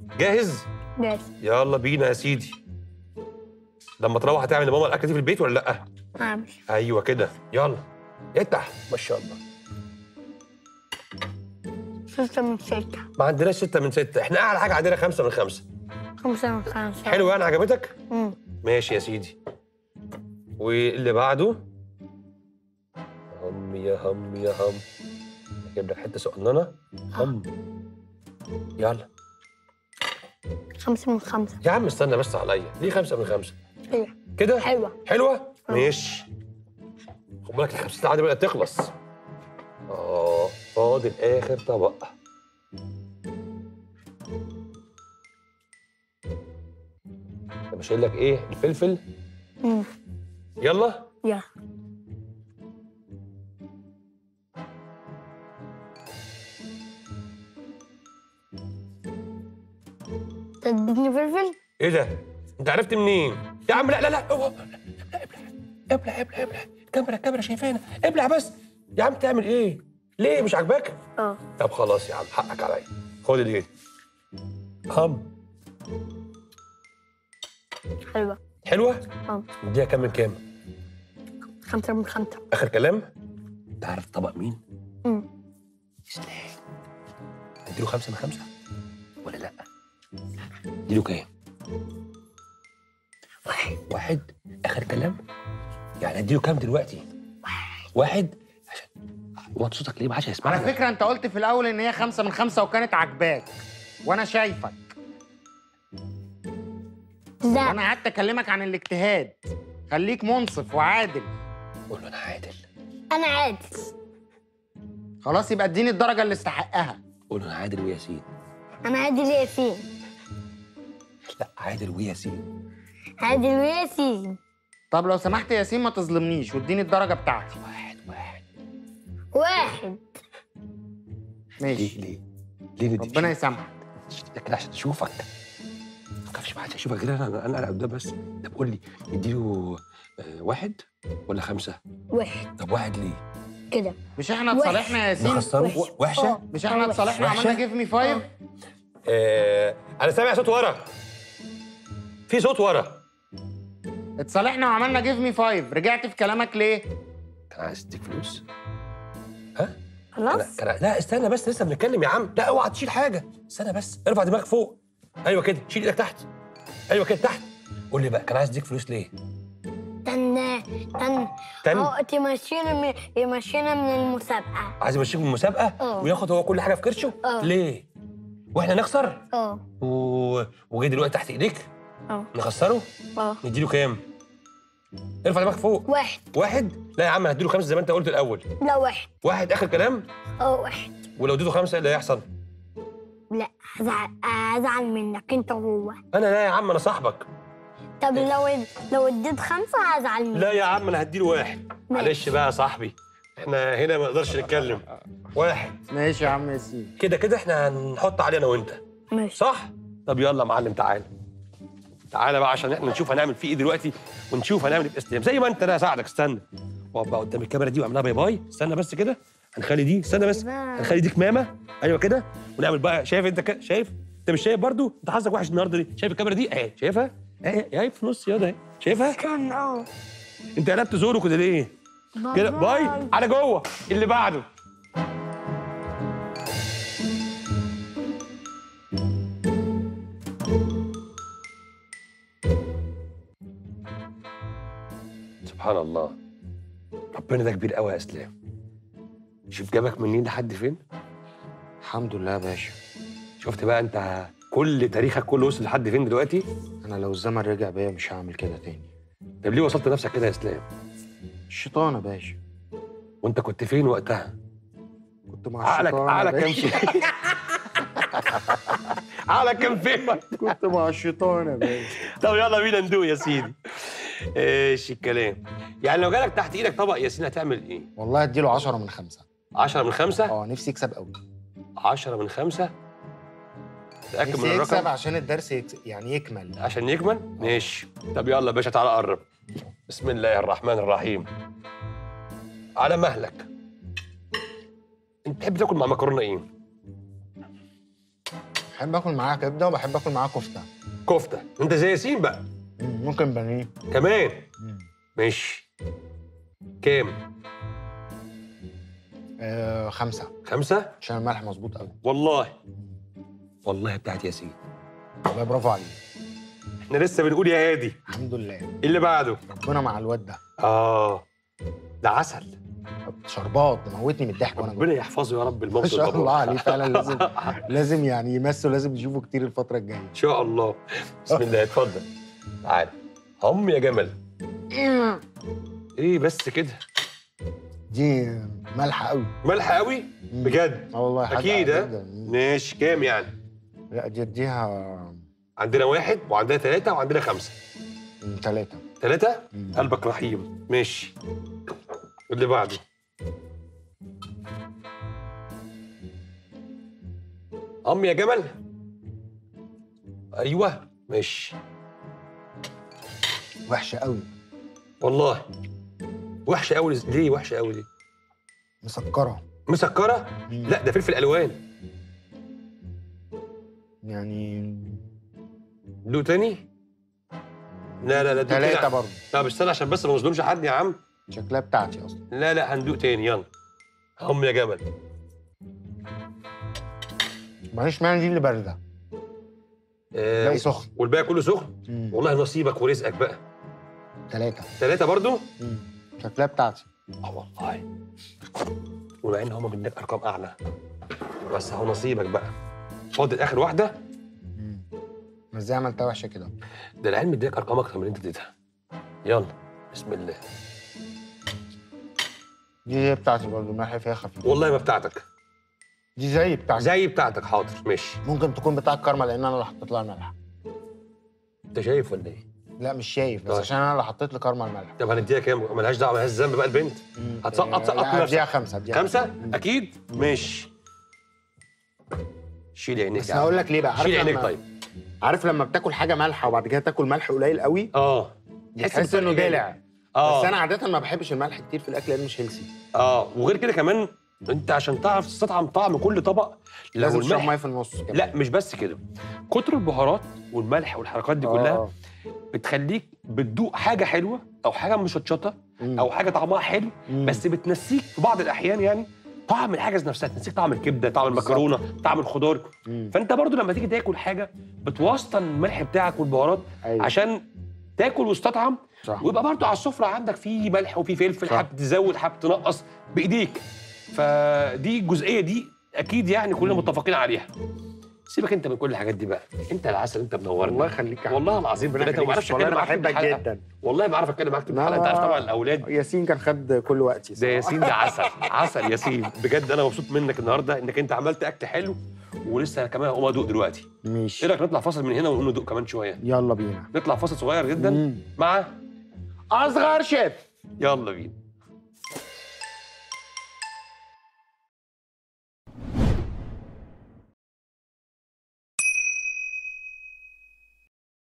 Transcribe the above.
جاهز جاهز يلا بينا يا سيدي لما تروح هتعمل لماما الاكله دي في البيت ولا لا اعمل ايوه كده يلا افتح ما شاء الله ستة من ستة ما عندناش ستة من ستة احنا اعلى حاجه عندنا خمسة من خمسة خمسة من خمسة حلو يعني عجبتك مم. ماشي يا سيدي واللي بعده هم يا هم يا هم اجيب لك حته صغننه هم يلا خمسة من خمسة يا عم استنى بس عليا ليه خمسة من خمسة حلوة كده حلوة حلوة ماشي خد بالك الخمسين عادي بدأت تخلص اه فاضل آخر طبق طب اشيل لك ايه الفلفل مم. يلا يلا تديني فلفل ايه ده انت عرفت منين يا عم لا لا لا أوه. لا ابلع ابلع ابلع ابلع الكاميرا الكاميرا شايفانا ابلع بس يا عم تعمل ايه ليه مش عاجباك اه طب خلاص يا عم حقك عليا خد دي هم حلوة حلوه اه نديها كام من كام خمسة من خمسة اخر كلام انت عارف طبق مين مم. اسلام اديله خمسة من خمسة ولا لا اديله كام واحد واحد اخر كلام يعني اديله كام دلوقتي واحد عشان وطي صوتك ليه ما حدش هيسمعك على فكرة أنت قلت في الأول إن هي خمسة من خمسة وكانت عاجباك وأنا شايفك لا وأنا قعدت أكلمك عن الاجتهاد خليك منصف وعادل قول له انا عادل أنا عادل خلاص يبقى اديني الدرجة اللي استحقها قول له انا عادل وياسين أنا عادل ياسين لا عادل وياسين عادل وياسين طب لو سمحت يا ياسين ما تظلمنيش واديني الدرجة بتاعتي واحد واحد واحد ماشي ليه ليه ليه ندي ربنا يسامحك ده كده عشان اشوفك ما تخافش ما حدش هيشوفك غير انا انا انا قدام بس طب قول لي نديله آه، واحد ولا خمسة؟ واحد طب واحد ليه؟ كده مش احنا وحش. اتصالحنا يا ياسين نخسره وحش. وحشة؟ آه. مش احنا وحش. اتصالحنا وحشة؟ عملنا جيف مي فايف آه انا سامع صوت ورا في صوت ورا اتصالحنا وعملنا جيف مي فايف رجعت في كلامك ليه؟ كان عايز تديك فلوس ها؟ خلاص كان كان لا استنى بس لسه بنتكلم يا عم لا اوعى تشيل حاجة استنى بس ارفع دماغك فوق ايوه كده شيل ايدك تحت ايوه كده تحت قول لي بقى كان عايز يديك فلوس ليه؟ تن تن تن هو تمشينا من يمشينا من المسابقة عايز يمشيك من المسابقة اه. وياخد هو كل حاجة في كرشه؟ اه. ليه؟ واحنا نخسر؟ اه و... وجاي دلوقتي تحت ايديك اه نخسره اه نديله كام؟ ارفع دماغك فوق واحد واحد لا يا عم هديله خمسه زي ما انت قلت الاول لا واحد واحد اخر كلام اه واحد ولو اديته خمسه ايه اللي هيحصل؟ لا هزعل هزعل منك انت وهو انا لا يا عم انا صاحبك طب لو لو اديت خمسة هزعل منك لا يا عم انا هديله واحد معلش بقى يا صاحبي احنا هنا ما نقدرش نتكلم واحد ماشي يا عم ياسين كده كده احنا هنحط عليه انا وانت ماشي صح؟ طب يلا يا معلم تعالى تعالى بقى عشان احنا نشوف هنعمل فيه ايه دلوقتي ونشوف هنعمل ايه في اسلام زي ما انت انا اساعدك استنى اقف بقى قدام الكاميرا دي واعملها باي باي استنى بس كده هنخلي دي استنى بس باي. هنخلي دي كمامه ايوه كده ونعمل بقى شايف انت كده شايف انت مش شايف برضو انت حظك وحش النهارده دي شايف الكاميرا دي اهي شايفها اهي اهي في نص ياض اهي شايفها كان اه انت قلبت زوره كده ليه كده باي على جوه اللي بعده سبحان الله ربنا ده كبير قوي يا اسلام شوف جابك منين لحد فين الحمد لله يا باشا شفت بقى انت كل تاريخك كله وصل لحد فين دلوقتي انا لو الزمن رجع بيا مش هعمل كده تاني طب ليه وصلت نفسك كده يا اسلام الشيطان يا باشا وانت كنت فين وقتها كنت مع عقلك الشيطان يا عقلك كان باشا. فين عقلك كان فين كنت مع الشيطان يا باشا طب يلا بينا ندوق يا سيدي ايش الكلام يعني لو جالك تحت ايدك طبق ياسين هتعمل ايه والله اديله 10 من خمسة 10 من 5 اه نفسي يكسب قوي 10 من 5 تاكد من نفسي يكسب الرقم عشان الدرس يكسب يعني يكمل عشان يكمل ماشي طب يلا يا باشا تعالى قرب بسم الله الرحمن الرحيم على مهلك انت تحب تاكل مع مكرونه ايه بحب اكل معاها كبده وبحب اكل معاها كفته كفته انت زي ياسين بقى مم، ممكن بانيه كمان مم. ماشي كام آه خمسه خمسة عشان الملح مظبوط قوي والله والله بتاعت ياسين والله برافو عليك احنا لسه بنقول يا هادي الحمد لله ايه اللي بعده ربنا مع الواد ده اه ده عسل شربات موتني من الضحك وانا جوه ربنا يحفظه يا رب ما الموقف شاء ده الله عليه فعلا لازم لازم يعني يمثل لازم نشوفه كتير الفتره الجايه ان شاء الله بسم الله اتفضل تعال هم يا جمل ايه بس كده دي مالحه قوي ملح قوي بجد اه والله حاجة اكيد ها جداً. ماشي كام يعني لا دي اديها عندنا واحد وعندنا ثلاثة وعندنا خمسة ثلاثه ثلاثة مم. قلبك رحيم ماشي اللي بعده أم يا جمل أيوه ماشي وحشه قوي والله وحشة أوي ليه وحشة أوي دي مسكره مسكرة مم. لا ده فلفل ألوان يعني دوق تاني لا لا لا دوق ثلاثه تاني برضه طب استنى عشان بس ما نظلمش حد يا عم شكلها بتاعتي اصلا لا لا هندوق تاني يلا هم يا جمل معلش معنى دي اللي بارده آه باقي سخن والباقي كله سخن والله نصيبك ورزقك بقى ثلاثه ثلاثة برضو شكلها بتاعتي اه والله ومع ان هم منك ارقام اعلى بس هو نصيبك بقى فاضل اخر واحده بس ازاي عملتها وحشه كده ده العلم اديك ارقام اكتر من اللي انت اديتها يلا بسم الله دي هي بتاعتي برضه الملح فيها خفيف والله ما بتاعتك دي زي بتاعتي زي بتاعتك حاضر ماشي ممكن تكون بتاع الكرمه لان انا اللي حطيت لها الملح انت شايف ولا ايه لا مش شايف بس طيب. عشان انا اللي حطيت لكرمه الملح طب هنديها كام ملهاش دعوه ملهاش ذنب بقى البنت هتسقط سقط لا، اديها نفسك خمسه اديها خمسه اكيد ماشي شيل عينيك بس يا عم. هقول لك ليه بقى عارف شيل عينيك لما- طيب عارف لما بتاكل حاجه مالحه وبعد كده تاكل ملح قليل قوي اه بتحس انه بفرق دلع اه بس انا عاده ما بحبش الملح كتير في الاكل لانه مش هيلسي اه وغير كده كمان انت عشان تعرف تستطعم طعم كل طبق لو لازم تشرب الملح ميه في النص كمان. لا مش بس كده كتر البهارات والملح والحركات دي كلها آه. بتخليك بتدوق حاجه حلوه او حاجه مشطشطه مم. او حاجه طعمها حلو مم. بس بتنسيك في بعض الاحيان يعني طعم الحاجه نفسها تنسيك طعم الكبده طعم المكرونه طعم الخضار مم. فانت برضو لما تيجي تاكل حاجه بتوسطن الملح بتاعك والبهارات أيوة. عشان تاكل وتستطعم صح. ويبقى برضو على السفره عندك في ملح وفي فلفل صح. حابب تزود حابب تنقص بايديك فدي الجزئيه دي اكيد يعني كلنا متفقين عليها سيبك انت من كل الحاجات دي بقى انت العسل انت منورنا الله يخليك يا عم. والله العظيم ربنا ثلاثه ما بعرفش يخليك. والله اتكلم انا معاك في بحبك الحلقة. جدا والله ما بعرف اتكلم معاك في لا، الحلقه انت عارف لا. طبعا الاولاد ياسين كان خد كل وقتي ده صراحة. ياسين ده عسل عسل ياسين بجد انا مبسوط منك النهارده انك انت عملت اكل حلو ولسه كمان هقوم ادوق دلوقتي ايه ماشي رايك نطلع فاصل من هنا ونقوم ندوق كمان شويه يلا بينا نطلع فاصل صغير جدا مم. مع اصغر شيف يلا بينا